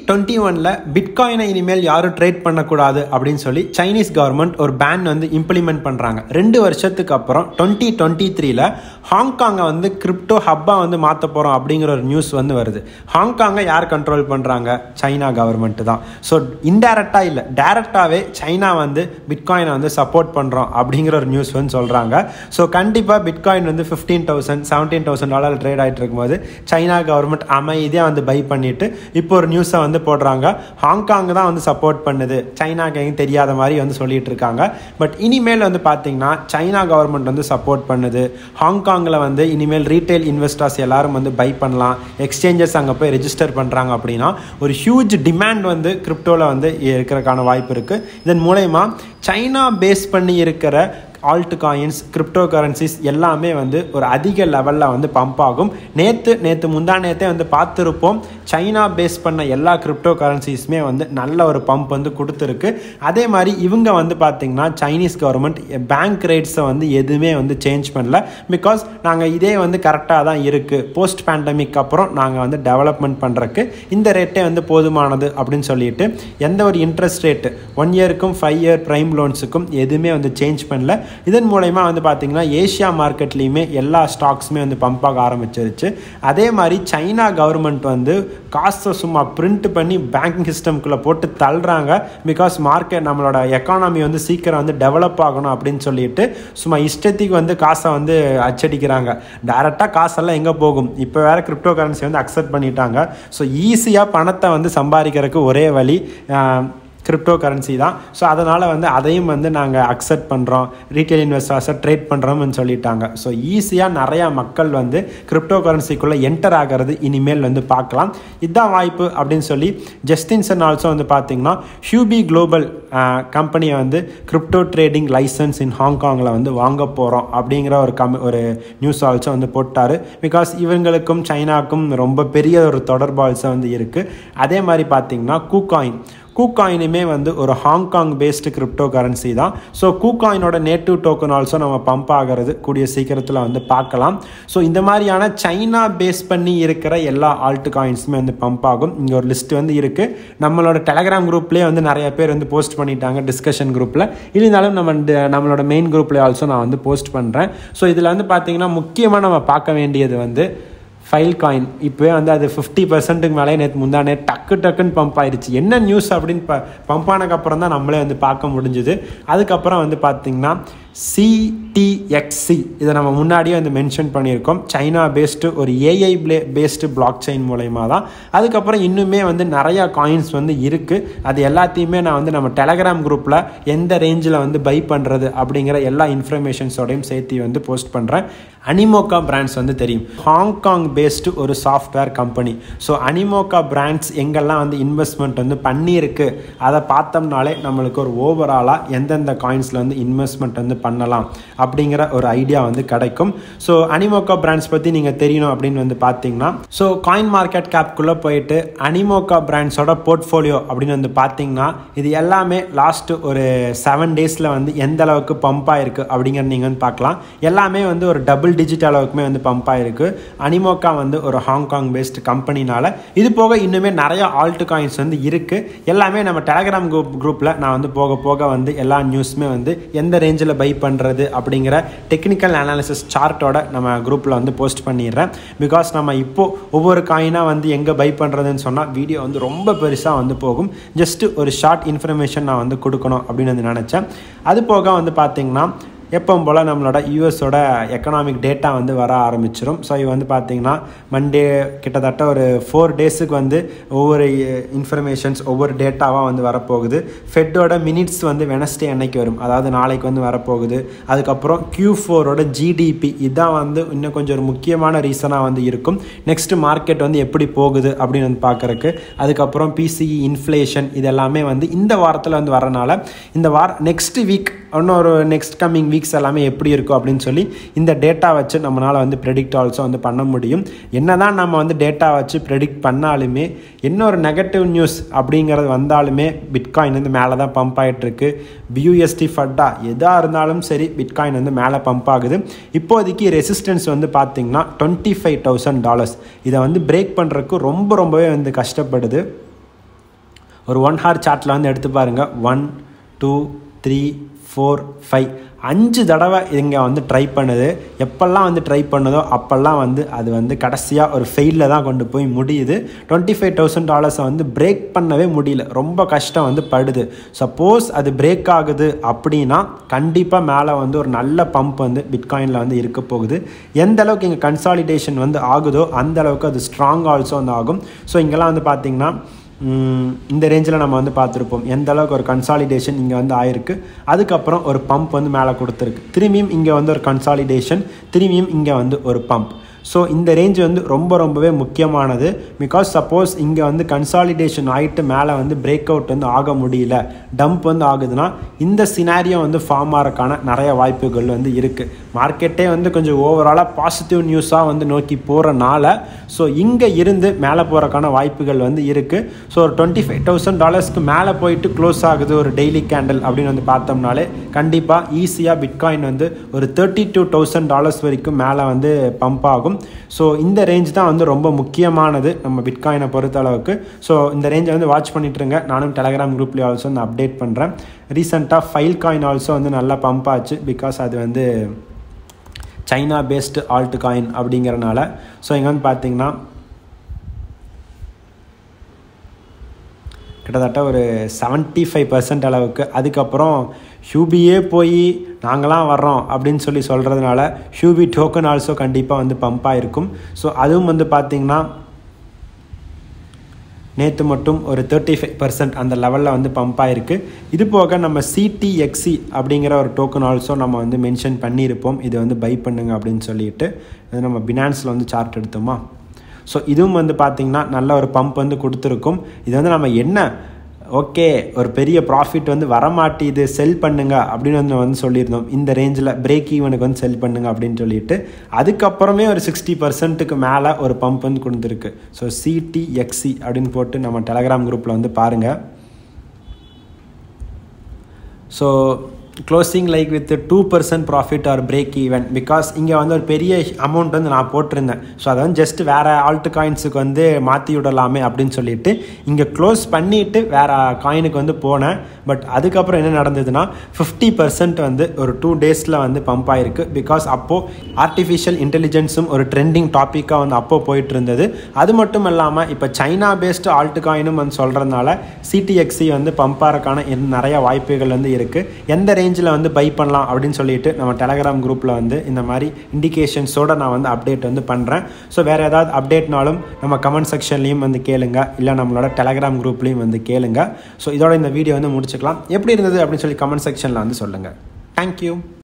twenty ஒனில் பிட்காயினை இனிமேல் யாரும் ட்ரேட் பண்ணக்கூடாது அப்படின்னு சொல்லி சைனீஸ் கவர்மெண்ட் ஒரு பேன் வந்து இம்ப்ளிமெண்ட் பண்ணுறாங்க ரெண்டு வருஷத்துக்கு அப்புறம் டுவெண்ட்டி டுவெண்ட்டி த்ரீல ஹாங்காங்கை வந்து கிரிப்டோ ஹப்பாக வந்து மாற்ற போகிறோம் அப்படிங்கிற ஒரு நியூஸ் வந்து வருது ஹாங்காங்கை யார் கண்ட்ரோல் பண்ணுறாங்க சைனா கவர்மெண்ட் தான் ஸோ இன்டைரக்டாக இல்லை டேரெக்டாகவே சைனா வந்து பிட்காயினை வந்து சப்போர்ட் பண்ணுறோம் அப்படிங்கிற ஒரு நியூஸ் வந்து சொல்கிறாங்க ஸோ கண்டிப்பாக பிட்காயின் வந்து fifteen thousand seventeen thousand dollar trade ஆகிட்டு இருக்கும்போது சைனா கவர்மெண்ட் அமைதியாக வந்து பை பண்ணிட்டு இப்போ ஒரு நியூஸை வந்து போடுறாங்க ஹாங்காங் தான் வந்து சப்போர்ட் பண்ணுது சைனாக்கு எங்கேயும் தெரியாத மாதிரி வந்து சொல்லிட்டு இருக்காங்க பட் இனிமேல் வந்து பார்த்தீங்கன்னா சைனா கவர்மெண்ட் வந்து சப்போர்ட் பண்ணுது ஹாங்காங்கில் வந்து இனிமேல் ரீட்டைல் இன்வெஸ்டர்ஸ் எல்லாரும் வந்து பை பண்ணலாம் எக்ஸ்சேஞ்சஸ் அங்கே போய் ரெஜிஸ்டர் பண்ணுறாங்க அப்படின்னா ஒரு ஹியூஜ் டிமாண்ட் வந்து கிரிப்டோவில் வந்து இருக்கிறதுக்கான வாய்ப்பு இருக்குது இதன் மூலயமா சைனா பேஸ் பண்ணி இருக்கிற ஆல்ட் காயின்ஸ் கிரிப்டோ கரன்சிஸ் எல்லாமே வந்து ஒரு அதிக லெவலில் வந்து பம்ப் ஆகும் நேற்று நேற்று முந்தா நேற்றே வந்து பார்த்துருப்போம் சைனா பேஸ் பண்ண எல்லா கிரிப்டோ கரன்சிஸுமே வந்து நல்ல ஒரு பம்ப் வந்து கொடுத்துருக்கு அதே மாதிரி இவங்க வந்து பார்த்திங்கன்னா சைனீஸ் கவர்மெண்ட் பேங்க் ரேட்ஸை வந்து எதுவுமே வந்து சேஞ்ச் பண்ணல பிகாஸ் நாங்கள் இதே வந்து கரெக்டாக தான் இருக்குது போஸ்ட் பேண்டமிக் அப்புறம் நாங்கள் வந்து டெவலப்மெண்ட் பண்ணுறக்கு இந்த ரேட்டே வந்து போதுமானது அப்படின்னு சொல்லிட்டு எந்த ஒரு இன்ட்ரெஸ்ட் ரேட்டு ஒன் இயருக்கும் ஃபைவ் இயர் ப்ரைம் லோன்ஸுக்கும் எதுவுமே வந்து சேஞ்ச் பண்ணல இதன் மூலயமா வந்து பார்த்திங்கன்னா ஏஷியா மார்க்கெட்லேயுமே எல்லா ஸ்டாக்ஸுமே வந்து பம்ப் ஆக ஆரம்பிச்சிருச்சு அதே மாதிரி சைனா கவர்மெண்ட் வந்து காசை சும்மா பிரிண்ட் பண்ணி பேங்கிங் சிஸ்டம்குள்ளே போட்டு தள்ளுறாங்க பிகாஸ் மார்க்கெட் நம்மளோட எக்கானமி வந்து சீக்கிரம் வந்து டெவலப் ஆகணும் அப்படின்னு சொல்லிட்டு சும்மா இஷ்டத்துக்கு வந்து காசை வந்து அச்சடிக்கிறாங்க டேரெக்டாக காசெல்லாம் எங்கே போகும் இப்போ வேறு கிரிப்டோ கரன்சி வந்து அக்செப்ட் பண்ணிட்டாங்க ஸோ ஈஸியாக பணத்தை வந்து சம்பாதிக்கிறதுக்கு ஒரே வழி கிரிப்டோ கரன்சி தான் ஸோ அதனால் வந்து அதையும் வந்து நாங்கள் அக்செப்ட் பண்ணுறோம் ரீட்டைல் இன்வெஸ்டர்ஸை ட்ரேட் பண்ணுறோம்னு சொல்லிட்டாங்க ஸோ ஈஸியாக நிறையா மக்கள் வந்து கிரிப்டோ கரன்சிக்குள்ளே என்டர் ஆகிறது இனிமேல் வந்து பார்க்கலாம் இதுதான் வாய்ப்பு அப்படின்னு சொல்லி ஜஸ்டின்சன் ஆல்சோ வந்து பார்த்தீங்கன்னா ஹியூபி குளோபல் கம்பெனியை வந்து கிரிப்டோ ட்ரேடிங் லைசன்ஸ் இன் ஹாங்காங்கில் வந்து வாங்க போகிறோம் அப்படிங்கிற ஒரு கம் ஒரு நியூஸ் ஆல்சோ வந்து போட்டார் பிகாஸ் இவங்களுக்கும் சைனாக்கும் ரொம்ப பெரிய ஒரு தொடர்பால்சோ வந்து இருக்குது அதே மாதிரி பார்த்தீங்கன்னா கூகாயின் கூகாயினுமே வந்து ஒரு ஹாங்காங் பேஸ்டு கிரிப்டோ கரன்சி தான் ஸோ கூகாயினோட நேட்டிவ் டோக்கன் ஆல்சோ நம்ம பம்ப் ஆகிறது கூடிய சீக்கிரத்தில் வந்து பார்க்கலாம் ஸோ இந்த மாதிரியான சைனா பேஸ் பண்ணி இருக்கிற எல்லா ஆல்ட் காயின்ஸுமே வந்து பம்ப் ஆகும் இங்கே ஒரு லிஸ்ட் வந்து இருக்குது நம்மளோட டெலகிராம் குரூப்லேயே வந்து நிறைய பேர் வந்து போஸ்ட் பண்ணிட்டாங்க டிஸ்கஷன் குரூப்பில் இருந்தாலும் நம்ம நம்மளோட மெயின் குரூப்லேயே ஆல்சோ நான் வந்து போஸ்ட் பண்ணுறேன் ஸோ இதில் வந்து பார்த்திங்கன்னா முக்கியமாக நம்ம பார்க்க வேண்டியது வந்து ஃபைல் காயின் இப்போவே வந்து அது ஃபிஃப்டி பர்சன்ட்டுக்கு மேலே நேற்று முந்தானே டக்கு டக்குன்னு பம்ப் ஆயிடுச்சு என்ன நியூஸ் அப்படின்னு ப பம்ப் ஆனதுக்கப்புறம் தான் நம்மளே வந்து பார்க்க முடிஞ்சுது அதுக்கப்புறம் வந்து பார்த்திங்கன்னா சிடிஎக்ஸி இதை நம்ம முன்னாடியே வந்து மென்ஷன் பண்ணியிருக்கோம் சைனா பேஸ்டு ஒரு AI play based blockchain மூலயமா தான் அதுக்கப்புறம் இன்னுமே வந்து நிறையா காயின்ஸ் வந்து இருக்குது அது எல்லாத்தையுமே நான் வந்து நம்ம டெலகிராம் குரூப்பில் எந்த ரேஞ்சில் வந்து பை பண்ணுறது அப்படிங்கிற எல்லா இன்ஃபர்மேஷன்ஸோடையும் சேர்த்து வந்து போஸ்ட் பண்ணுறேன் அனிமோகா பிராண்ட்ஸ் வந்து தெரியும் ஹாங்காங் பேஸ்டு ஒரு software company so Animoca Brands எங்கெல்லாம் வந்து இன்வெஸ்ட்மெண்ட் வந்து பண்ணியிருக்கு அதை பார்த்தோம்னாலே நம்மளுக்கு ஒரு ஓவராலாக எந்தெந்த காயின்ஸில் வந்து இன்வெஸ்ட்மெண்ட் வந்து பண்ணலாம் அப்படிங்கிற ஒரு ஐடியா வந்து கிடைக்கும் ஸோ அனிமோகா பிராண்ட்ஸ் பற்றி நீங்கள் தெரியணும் அப்படின்னு வந்து பார்த்தீங்கன்னா ஸோ காயின் மார்க்கெட் கேப்குள்ளே போயிட்டு அனிமோகா பிராண்ட்ஸோட போர்ட்ஃபோலியோ அப்படின்னு வந்து பார்த்தீங்கன்னா இது எல்லாமே லாஸ்ட்டு ஒரு செவன் டேஸில் வந்து எந்த அளவுக்கு பம்ப் ஆயிருக்கு அப்படிங்கிற நீங்கள் வந்து பார்க்கலாம் எல்லாமே வந்து ஒரு டபுள் டிஜிட் அளவுக்குமே வந்து பம்ப் ஆயிருக்கு அனிமோகா வந்து ஒரு ஹாங்காங் பேஸ்டு கம்பெனினால இது போக இன்னுமே நிறைய ஆல்ட் காயின்ஸ் வந்து இருக்குது எல்லாமே நம்ம டெலகிராம் குரூப் குரூப்பில் நான் வந்து போக போக வந்து எல்லா நியூஸுமே வந்து எந்த ரேஞ்சில் பை பண்ணுறது அப்படிங்கிற டெக்னிக்கல் அனாலிசிஸ் சார்ட்டோட நம்ம குரூப்பில் வந்து போஸ்ட் பண்ணிடுறேன் பிகாஸ் நம்ம இப்போது ஒவ்வொரு காயினாக வந்து எங்கே பை பண்ணுறதுன்னு சொன்னால் வீடியோ வந்து ரொம்ப பெருசாக வந்து போகும் ஜஸ்ட்டு ஒரு ஷார்ட் இன்ஃபர்மேஷன் நான் வந்து கொடுக்கணும் அப்படின்னு வந்து நினச்சேன் அது போக வந்து பார்த்திங்கன்னா எப்பவும் போல் நம்மளோட யூஎஸோட எக்கனாமிக் டேட்டா வந்து வர ஆரம்பிச்சிடும் ஸோ இது வந்து பார்த்திங்கன்னா மண்டே கிட்டத்தட்ட ஒரு ஃபோர் டேஸுக்கு வந்து ஒவ்வொரு இன்ஃபர்மேஷன்ஸ் ஒவ்வொரு டேட்டாவாக வந்து வரப்போகுது ஃபெட்டோட மினிட்ஸ் வந்து வெனஸ்டே அன்னைக்கு வரும் அதாவது நாளைக்கு வந்து வரப்போகுது அதுக்கப்புறம் கியூ ஃபோரோட ஜிடிபி இதான் வந்து இன்னும் கொஞ்சம் ஒரு முக்கியமான ரீசனாக வந்து இருக்கும் நெக்ஸ்ட் மார்க்கெட் வந்து எப்படி போகுது அப்படின்னு வந்து பார்க்குறக்கு அதுக்கப்புறம் பிசிஇ இன்ஃப்ளேஷன் இது எல்லாமே வந்து இந்த வாரத்தில் வந்து வரனால இந்த வார நெக்ஸ்ட் வீக் இன்னொரு நெக்ஸ்ட் கம்மிங் வீக்ஸ் எல்லாமே எப்படி இருக்கும் அப்படின்னு சொல்லி இந்த டேட்டா வச்சு நம்மளால் வந்து ப்ரெடிக்ட் ஆல்சோ வந்து பண்ண முடியும் என்ன தான் நம்ம வந்து டேட்டா வச்சு ப்ரெடிக்ட் பண்ணாலுமே இன்னொரு நெகட்டிவ் நியூஸ் அப்படிங்கிறது வந்தாலுமே பிட்காயின் வந்து மேலே தான் பம்ப் ஆகிட்டுருக்கு பியூஎஸ்டி ஃபட்டா எதாக இருந்தாலும் சரி பிட்காயின் வந்து மேலே பம்ப் ஆகுது இப்போதைக்கு ரெசிஸ்டன்ஸ் வந்து பார்த்திங்கன்னா டுவெண்ட்டி ஃபைவ் தௌசண்ட் டாலர்ஸ் இதை வந்து பிரேக் பண்ணுறதுக்கு ரொம்ப ரொம்பவே வந்து கஷ்டப்படுது ஒரு ஒன் ஹார் சார்ட்டில் வந்து எடுத்து பாருங்கள் one two three four five அஞ்சு தடவை இங்கே வந்து ட்ரை பண்ணுது எப்பெல்லாம் வந்து ட்ரை பண்ணுதோ அப்போல்லாம் வந்து அது வந்து கடைசியாக ஒரு ஃபெயிலில் தான் கொண்டு போய் முடியுது டுவெண்ட்டி ஃபைவ் தௌசண்ட் டாலர்ஸை வந்து பிரேக் பண்ணவே முடியல ரொம்ப கஷ்டம் வந்து படுது சப்போஸ் அது பிரேக் ஆகுது அப்படின்னா கண்டிப்பாக மேலே வந்து ஒரு நல்ல பம்ப் வந்து பிட்காயினில் வந்து இருக்க போகுது எந்த அளவுக்கு இங்கே கன்சாலிடேஷன் வந்து ஆகுதோ அந்த அளவுக்கு அது ஸ்ட்ராங் ஆல்சோ வந்து ஆகும் ஸோ இங்கெல்லாம் வந்து பார்த்திங்கன்னா இந்த ரேஞ்சில் நம்ம வந்து பார்த்துருப்போம் எந்த அளவுக்கு ஒரு கன்சாலிடேஷன் இங்கே வந்து ஆயிருக்கு அதுக்கப்புறம் ஒரு பம்ப் வந்து மேலே கொடுத்துருக்கு திரும்பியும் இங்கே வந்து ஒரு கன்சாலிடேஷன் திரும்பியும் இங்கே வந்து ஒரு பம்ப் ஸோ இந்த ரேஞ்ச் வந்து ரொம்ப ரொம்பவே முக்கியமானது பிகாஸ் சப்போஸ் இங்கே வந்து கன்சாலிடேஷன் ஆகிட்டு மேலே வந்து பிரேக் அவுட் வந்து ஆக முடியல டம்ப் வந்து ஆகுதுன்னா இந்த சினாரியோ வந்து ஃபார்ம் ஆகிறக்கான நிறைய வாய்ப்புகள் வந்து இருக்குது மார்க்கெட்டே வந்து கொஞ்சம் ஓவராலாக பாசிட்டிவ் நியூஸாக வந்து நோக்கி போகிறனால ஸோ இங்கே இருந்து மேலே போகிறக்கான வாய்ப்புகள் வந்து இருக்குது ஸோ ஒரு டுவெண்ட்டி ஃபைவ் தௌசண்ட் டாலர்ஸ்க்கு மேலே போயிட்டு க்ளோஸ் ஆகுது ஒரு டெய்லி கேண்டில் அப்படின்னு வந்து பார்த்தோம்னாலே கண்டிப்பாக ஈஸியாக பிட்காயின் வந்து ஒரு தேர்ட்டி டூ தௌசண்ட் டாலர்ஸ் வரைக்கும் மேலே வந்து பம்ப் ஆகும் ஸோ இந்த ரேஞ்ச் தான் வந்து ரொம்ப முக்கியமானது நம்ம பிட்காயினை பொறுத்த அளவுக்கு ஸோ இந்த ரேஞ்சை வந்து வாட்ச் பண்ணிட்டுருங்க நானும் டெலகிராம் குரூப்லேயே ஆல்சோ வந்து அப்டேட் பண்ணுறேன் ரீசெண்டாக ஃபைல் காயின் ஆல்சோ வந்து நல்லா பம்ப் ஆச்சு பிகாஸ் அது வந்து சைனா பேஸ்டு ஆல்ட் காயின் அப்படிங்கிறனால ஸோ இங்கே வந்து பார்த்தீங்கன்னா கிட்டத்தட்ட ஒரு செவன்ட்டி ஃபைவ் பர்சன்ட் அளவுக்கு அதுக்கப்புறம் ஹியூபியே போய் நாங்களாம் வர்றோம் அப்படின்னு சொல்லி சொல்கிறதுனால ஹியூபி டோக்கன் ஆல்சோ கண்டிப்பாக வந்து பம்பாக இருக்கும் ஸோ அதுவும் வந்து பார்த்திங்கன்னா நேற்று மட்டும் ஒரு தேர்ட்டி ஃபைவ் பர்சன்ட் அந்த லெவலில் வந்து பம்ப் ஆயிருக்கு இது போக நம்ம சிடிஎக்ஸி அப்படிங்கிற ஒரு டோக்கன் ஆல்சோ நம்ம வந்து மென்ஷன் பண்ணியிருப்போம் இதை வந்து பை பண்ணுங்க அப்படின்னு சொல்லிட்டு இது நம்ம பினான்ஸில் வந்து சார்ட் எடுத்தோமா ஸோ இதுவும் வந்து பார்த்திங்கன்னா நல்ல ஒரு பம்ப் வந்து கொடுத்துருக்கும் இது வந்து நம்ம என்ன ஓகே ஒரு பெரிய ப்ராஃபிட் வந்து வரமாட்டேது செல் பண்ணுங்க அப்படின்னு வந்து வந்து சொல்லியிருந்தோம் இந்த ரேஞ்சில் பிரேக் ஈவனுக்கு வந்து செல் பண்ணுங்க அப்படின்னு சொல்லிட்டு அதுக்கப்புறமே ஒரு சிக்ஸ்டி பர்சன்ட்டுக்கு மேலே ஒரு பம்ப் வந்து கொடுத்துருக்கு ஸோ சிடிஎக்ஸி அப்படின்னு போட்டு நம்ம டெலகிராம் குரூப்பில் வந்து பாருங்கள் so closing like with two percent profit or break even because இங்கே வந்து ஒரு பெரிய அமௌண்ட் வந்து நான் போட்டிருந்தேன் ஸோ அதை வந்து ஜஸ்ட் வேறு ஆல்ட் காயின்ஸுக்கு வந்து மாற்றி விடலாமே அப்படின்னு சொல்லிட்டு இங்கே க்ளோஸ் பண்ணிவிட்டு வேறு காயினுக்கு வந்து போனேன் பட் அதுக்கப்புறம் என்ன நடந்ததுன்னா ஃபிஃப்டி பர்சன்ட் வந்து ஒரு டூ டேஸில் வந்து பம்ப் ஆயிருக்கு பிகாஸ் அப்போது ஆர்டிஃபிஷியல் இன்டெலிஜென்ஸும் ஒரு ட்ரெண்டிங் டாப்பிக்காக வந்து அப்போது போயிட்டு இருந்தது அது மட்டும் இல்லாமல் இப்போ சைனா பேஸ்டு ஆல்ட் காயினும் வந்து சொல்கிறதுனால சிடிஎக்ஸி வந்து பம்ப் ஆகிறக்கான நிறைய வாய்ப்புகள் வந்து இருக்குது எந்த ரேஞ்சில் வந்து பை பண்ணலாம் அப்படின்னு சொல்லிட்டு நம்ம டெலகிராம் குரூப்பில் வந்து இந்த மாதிரி இண்டிகேஷன்ஸோடு நான் வந்து அப்டேட் வந்து பண்ணுறேன் ஸோ வேறு ஏதாவது அப்டேட்னாலும் நம்ம கமெண்ட் செக்ஷன்லேயும் வந்து கேளுங்க இல்லை நம்மளோட டெலகிராம் குரூப்லேயும் வந்து கேளுங்க ஸோ இதோட இந்த வீடியோ வந்து முடிச்சுக்கலாம் எப்படி இருந்தது அப்படின்னு சொல்லி கமெண்ட் செக்ஷனில் வந்து சொல்லுங்கள் தேங்க்யூ